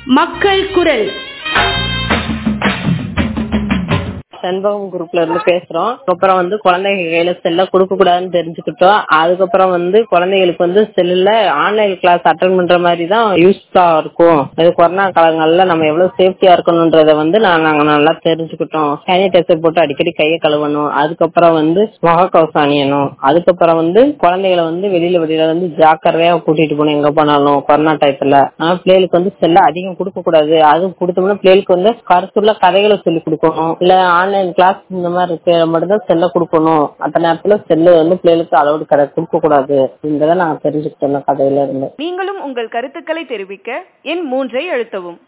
மக்கள் குரல் செண்பகம் குரூப்ல இருந்து பேசுறோம் அப்புறம் வந்து குழந்தைங்க கையில செல்ல கொடுக்க கூடாதுன்னு தெரிஞ்சுக்கிட்டோம் அதுக்கப்புறம் வந்து குழந்தைகளுக்கு வந்து செல்லுல ஆன்லைன் கிளாஸ் அட்டன் பண்ற மாதிரி தான் யூஸ்ஃபுல்லா இருக்கும் இது கொரோனா காலங்கள்ல நம்ம எவ்வளவு சேஃப்டியா இருக்கணும்ன்றத வந்து நான் நாங்க நல்லா தெரிஞ்சுக்கிட்டோம் சானிடைசர் போட்டு அடிக்கடி கையை கழுவணும் அதுக்கப்புறம் வந்து முகக்கவசம் அணியணும் அதுக்கப்புறம் வந்து குழந்தைகளை வந்து வெளியில வெளியில வந்து ஜாக்கிரதையா கூட்டிட்டு போகணும் எங்க போனாலும் கொரோனா டயத்துல ஆனா பிள்ளைகளுக்கு வந்து செல்ல அதிகம் கொடுக்க கூடாது அதுவும் கொடுத்தோம்னா பிள்ளைகளுக்கு வந்து கருத்துள்ள கதைகளை சொல்லி கொடுக்கணும் இல்ல ஆன்லைன் கிளாஸ் இந்த மாதிரி இருக்கு மட்டும்தான் செல்ல கொடுக்கணும் அந்த நேரத்துல செல்லு வந்து பிள்ளைகளுக்கு அளவு கடை கொடுக்க கூடாது இந்த நாங்க தெரிஞ்சுக்கிட்டோம் கதையில இருந்து நீங்களும் உங்கள் கருத்துக்களை தெரிவிக்க எண் மூன்றை அழுத்தவும்